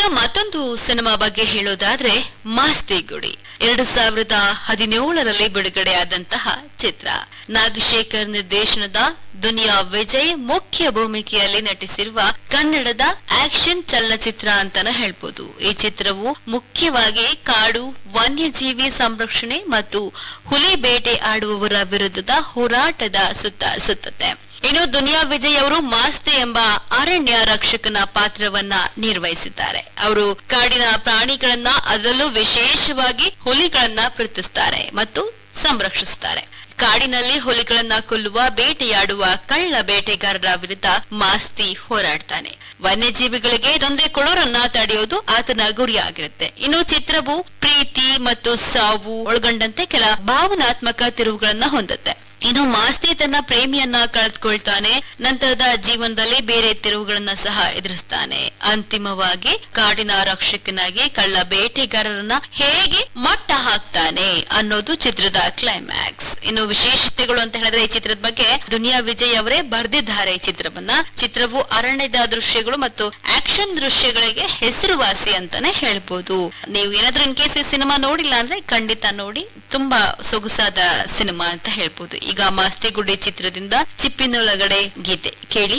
ಇನ್ನು ಮತ್ತೊಂದು ಸಿನಿಮಾ ಬಗ್ಗೆ ಹೇಳೋದಾದ್ರೆ ಮಾಸ್ತಿ ಗುಡಿ ಎರಡು ಸಾವಿರದ ಹದಿನೇಳರಲ್ಲಿ ಬಿಡುಗಡೆಯಾದಂತಹ ಚಿತ್ರ ನಾಗಶೇಖರ್ ನಿರ್ದೇಶನದ ದುನಿಯಾ ವಿಜಯ್ ಮುಖ್ಯ ಭೂಮಿಕೆಯಲ್ಲಿ ನಟಿಸಿರುವ ಕನ್ನಡದ ಆಕ್ಷನ್ ಚಲನಚಿತ್ರ ಅಂತಾನೆ ಹೇಳ್ಬೋದು ಈ ಚಿತ್ರವು ಮುಖ್ಯವಾಗಿ ಕಾಡು ವನ್ಯಜೀವಿ ಸಂರಕ್ಷಣೆ ಮತ್ತು ಹುಲಿ ಬೇಟೆ ಆಡುವವರ ವಿರುದ್ಧದ ಹೋರಾಟದ ಸುತ್ತ ಸುತ್ತದೆ ಇನ್ನು ದುನಿಯಾ ವಿಜಯ್ ಅವರು ಮಾಸ್ತಿ ಎಂಬ ಅರಣ್ಯ ರಕ್ಷಕನ ಪಾತ್ರವನ್ನ ನಿರ್ವಹಿಸಿದ್ದಾರೆ ಅವರು ಕಾಡಿನ ಪ್ರಾಣಿಗಳನ್ನ ಅದರಲ್ಲೂ ವಿಶೇಷವಾಗಿ ಹುಲಿಗಳನ್ನ ಪ್ರೀತಿಸ್ತಾರೆ ಮತ್ತು ಸಂರಕ್ಷಿಸುತ್ತಾರೆ ಕಾಡಿನಲ್ಲಿ ಹುಲಿಗಳನ್ನ ಕೊಲ್ಲುವ ಬೇಟೆಯಾಡುವ ಕಳ್ಳ ಬೇಟೆಗಾರರ ವಿರುದ್ಧ ಮಾಸ್ತಿ ಹೋರಾಡ್ತಾನೆ ವನ್ಯಜೀವಿಗಳಿಗೆ ತೊಂದರೆ ಕೊಡೋರನ್ನ ತಡೆಯೋದು ಆತನ ಗುರಿಯಾಗಿರುತ್ತೆ ಇನ್ನು ಚಿತ್ರವು ಪ್ರೀತಿ ಮತ್ತು ಸಾವು ಒಳಗೊಂಡಂತೆ ಕೆಲ ಭಾವನಾತ್ಮಕ ತಿರುವುಗಳನ್ನ ಹೊಂದುತ್ತೆ ಇನ್ನು ಮಾಸ್ತಿ ತನ್ನ ಪ್ರೇಮಿಯನ್ನ ಕಳೆದುಕೊಳ್ತಾನೆ ನಂತರದ ಜೀವನದಲ್ಲಿ ಬೇರೆ ತಿರುವುಗಳನ್ನ ಸಹ ಎದುರಿಸ್ತಾನೆ ಅಂತಿಮವಾಗಿ ಕಾಡಿನ ರಕ್ಷಕನಾಗಿ ಕಳ್ಳ ಬೇಟೆಗಾರರನ್ನ ಹೇಗೆ ಮಟ್ಟ ಹಾಕ್ತಾನೆ ಅನ್ನೋದು ಚಿತ್ರದ ಕ್ಲೈಮ್ಯಾಕ್ಸ್ ಇನ್ನು ವಿಶೇಷತೆಗಳು ಅಂತ ಹೇಳಿದ್ರೆ ಈ ಚಿತ್ರದ ಬಗ್ಗೆ ದುನಿಯಾ ವಿಜಯ್ ಅವರೇ ಬರೆದಿದ್ದಾರೆ ಈ ಚಿತ್ರವನ್ನ ಚಿತ್ರವು ಅರಣ್ಯದ ದೃಶ್ಯಗಳು ಮತ್ತು ಆಕ್ಷನ್ ದೃಶ್ಯಗಳಿಗೆ ಹೆಸರುವಾಸಿ ಅಂತಾನೆ ಹೇಳ್ಬೋದು ನೀವು ಏನಾದ್ರೂ ಇನ್ ಕೇಸ್ ಈ ಸಿನಿಮಾ ನೋಡಿಲ್ಲ ಅಂದ್ರೆ ಖಂಡಿತ ನೋಡಿ ತುಂಬಾ ಸೊಗಸಾದ ಸಿನಿಮಾ ಅಂತ ಹೇಳ್ಬೋದು ಈಗ ಮಾಸ್ತಿಗುಡಿ ಚಿತ್ರದಿಂದ ಚಿಪ್ಪಿನೊಳಗಡೆ ಗೀತೆ ಕೇಳಿ